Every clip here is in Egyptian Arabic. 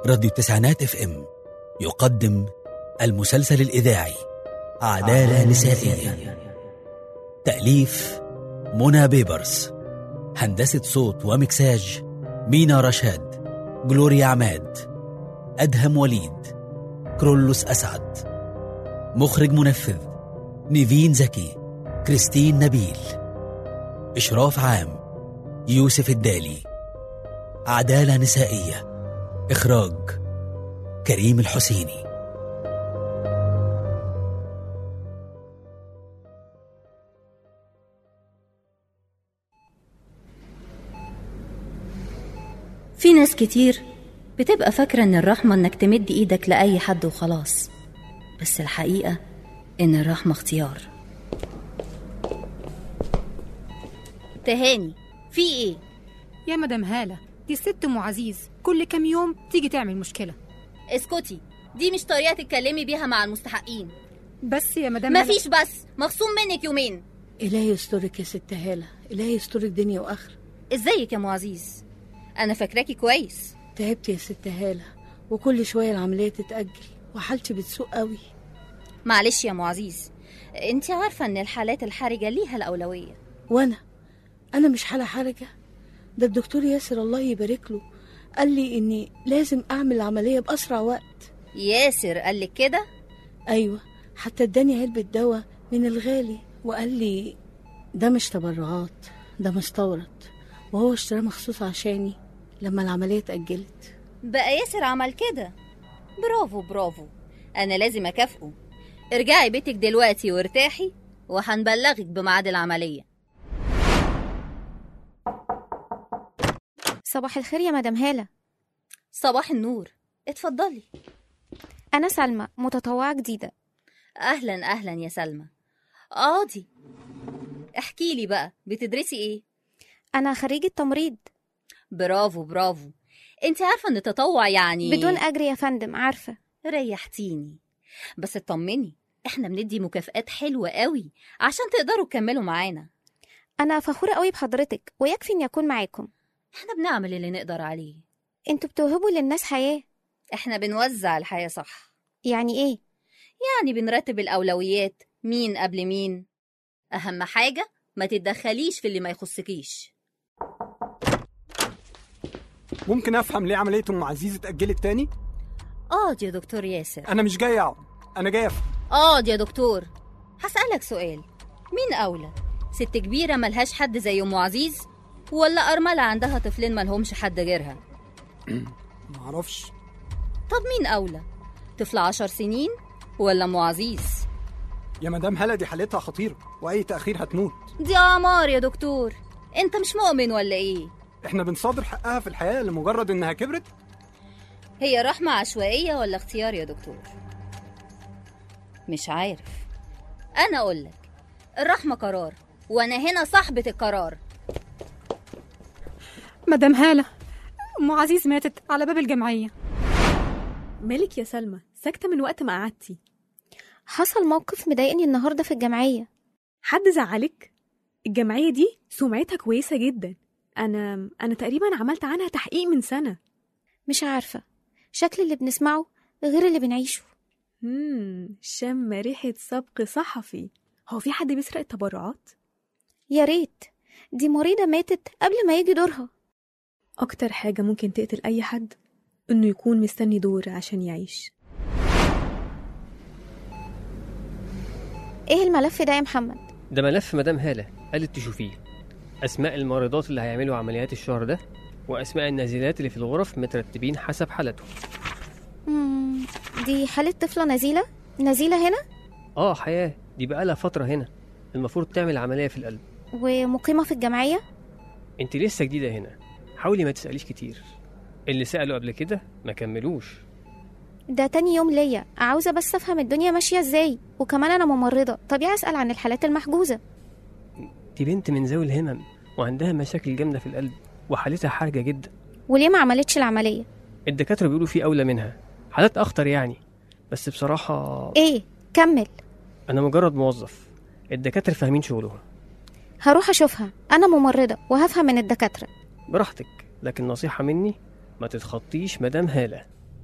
راديو التسعينات اف ام يقدم المسلسل الإذاعي عدالة نسائية تأليف منى بيبرس هندسة صوت ومكساج مينا رشاد جلوريا عماد أدهم وليد كرولوس أسعد مخرج منفذ نيفين زكي كريستين نبيل إشراف عام يوسف الدالي عدالة نسائية إخراج كريم الحسيني في ناس كتير بتبقى فاكرة إن الرحمة إنك تمد إيدك لأي حد وخلاص بس الحقيقة إن الرحمة اختيار تهاني في إيه؟ يا مدام هالة دي ست ام عزيز كل كام يوم تيجي تعمل مشكلة اسكتي دي مش طريقة تتكلمي بيها مع المستحقين بس يا مدام هالة- مفيش بس مخصوم منك يومين إلهي يسترك يا ست هالة إلهي يسترك دنيا وآخرة ازيك يا ام عزيز انا فاكراكي كويس تعبت يا ست هالة وكل شوية العملية تتأجل وحالتي بتسوء قوي معلش يا ام عزيز انت عارفة ان الحالات الحرجة ليها الأولوية وأنا أنا مش حالة حرجة ده الدكتور ياسر الله يبارك له قال لي إني لازم أعمل العملية بأسرع وقت ياسر قالك كده أيوة حتى اداني علبة دواء من الغالي وقال لي ده مش تبرعات ده مستورد وهو اشتراه مخصوص عشاني لما العملية اتأجلت بقى ياسر عمل كده برافو برافو انا لازم اكافئه ارجعي بيتك دلوقتي وارتاحي وهنبلغك بميعاد العملية صباح الخير يا مدام هالة صباح النور اتفضلي أنا سلمى متطوعة جديدة اهلا اهلا يا سلمى اقعدي احكي لي بقى بتدرسي ايه أنا خريجة تمريض برافو برافو انت عارفة ان التطوع يعني بدون أجر يا فندم عارفة ريحتيني بس اطمني احنا بندي مكافآت حلوة قوي عشان تقدروا تكملوا معانا أنا فخورة قوي بحضرتك ويكفي إني أكون معاكم احنا بنعمل اللي نقدر عليه انتوا بتوهبوا للناس حياة احنا بنوزع الحياة صح يعني إيه؟ يعني بنرتب الأولويات مين قبل مين أهم حاجة ما تتدخليش في اللي ما يخصكيش ممكن افهم ليه عمليه ام عزيز اتاجلت تاني اقعد يا دكتور ياسر انا مش جاي اقعد انا جاي افهم اقعد يا دكتور هسألك سؤال مين أولى ست كبيرة ملهاش حد زي أم عزيز ولا أرملة عندها طفلين ملهمش حد غيرها معرفش طب مين أولى طفل عشر سنين ولا أم عزيز يا مدام هلا دي حالتها خطيره واي تاخير هتموت دي أعمار يا دكتور أنت مش مؤمن ولا إيه احنا بنصادر حقها في الحياه لمجرد انها كبرت هي رحمة عشوائية ولا اختيار يا دكتور مش عارف أنا أقولك الرحمة قرار وأنا هنا صاحبة القرار مدام هالة ام عزيز ماتت على باب الجمعية مالك يا سلمى ساكتة من وقت ما قعدتي حصل موقف مضايقني النهاردة في الجمعية حد زعلك الجمعية دي سمعتها كويسة جدا أنا أنا تقريبا عملت عنها تحقيق من سنة مش عارفة شكل اللي بنسمعه غير اللي بنعيشه مم شم ريحة سبق صحفي هو في حد بيسرق التبرعات؟ يا ريت دي مريضة ماتت قبل ما يجي دورها أكتر حاجة ممكن تقتل أي حد إنه يكون مستني دور عشان يعيش إيه الملف ده يا محمد؟ ده ملف مدام هالة قالت تشوفيه أسماء الممرضات اللي هيعملوا عمليات الشهر ده وأسماء النازلات اللي في الغرف مترتبين حسب حالتهم مم. دي حالة طفلة نزيلة؟ نزيلة هنا؟ آه حياة دي بقالها فترة هنا المفروض تعمل عملية في القلب ومقيمة في الجمعية؟ انت لسه جديدة هنا حاولي ما تسأليش كتير اللي سألوا قبل كده ما كملوش ده تاني يوم ليا عاوزة بس أفهم الدنيا ماشية إزاي وكمان أنا ممرضة طبيعي أسأل عن الحالات المحجوزة دي بنت من ذوي الهمم وعندها مشاكل جامدة في القلب وحالتها حرجة جدا وليه ما عملتش العملية؟ الدكاترة بيقولوا في أولى منها حالات أخطر يعني بس بصراحة إيه؟ كمل أنا مجرد موظف الدكاترة فاهمين شغلهم هروح أشوفها أنا ممرضة وهفهم من الدكاترة براحتك لكن نصيحة مني ما تتخطيش مدام هالة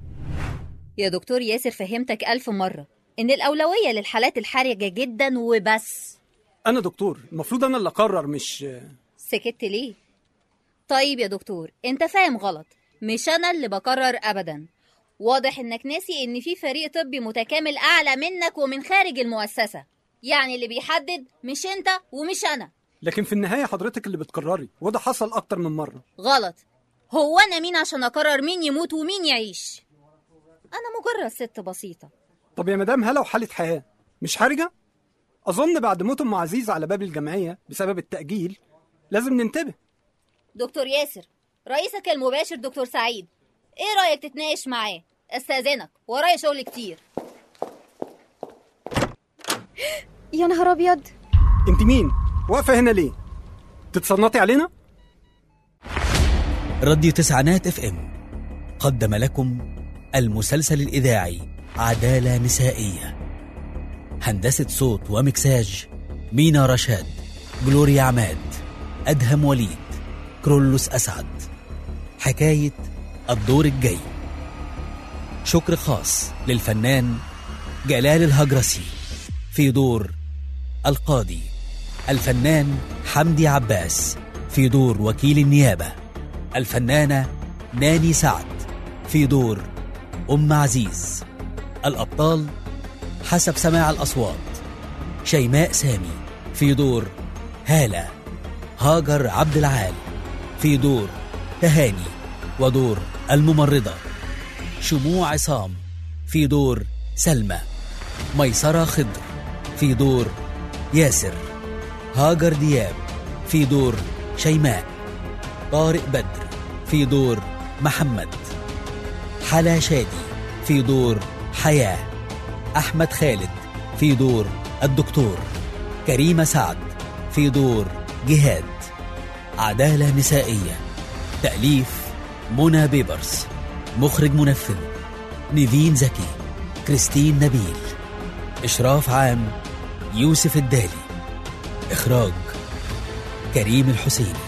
يا دكتور ياسر فهمتك ألف مرة إن الأولوية للحالات الحرجة جدا وبس انا دكتور المفروض انا اللي اقرر مش سكت ليه؟ طيب يا دكتور انت فاهم غلط مش انا اللي بقرر ابدا واضح انك ناسي ان في فريق طبي متكامل اعلى منك ومن خارج المؤسسة يعني اللي بيحدد مش انت ومش انا لكن في النهايه حضرتك اللي بتقرري وده حصل اكتر من مره غلط هو انا مين عشان اقرر مين يموت ومين يعيش انا مجرد ست بسيطة طب يا مدام هلا وحاله حياه مش حرجه اظن بعد موت ام عزيز على باب الجمعيه بسبب التاجيل لازم ننتبه دكتور ياسر رئيسك المباشر دكتور سعيد ايه رأيك تتناقش معاه استاذنك ورايا شغل كتير يا نهار ابيض انت مين واقفه هنا ليه تتصنطي علينا راديو تسعينات اف ام قدم لكم المسلسل الإذاعي عدالة نسائية هندسة صوت ومكساج مينا رشاد جلوريا عماد أدهم وليد كرولوس أسعد حكاية الدور الجاي شكر خاص للفنان جلال الهجرسي في دور القاضي الفنان حمدي عباس في دور وكيل النيابة الفنانة ناني سعد في دور أم عزيز الأبطال حسب سماع الأصوات شيماء سامي في دور هالة هاجر عبد العال في دور تهاني ودور الممرضة شموع عصام في دور سلمى ميسرة خضر في دور ياسر هاجر دياب في دور شيماء طارق بدر في دور محمد حلا شادي في دور حياة أحمد خالد في دور الدكتور كريمة سعد في دور جهاد عدالة نسائية تأليف منى بيبرس مخرج منفذ نيفين زكي كريستين نبيل إشراف عام يوسف الدالي إخراج كريم الحسيني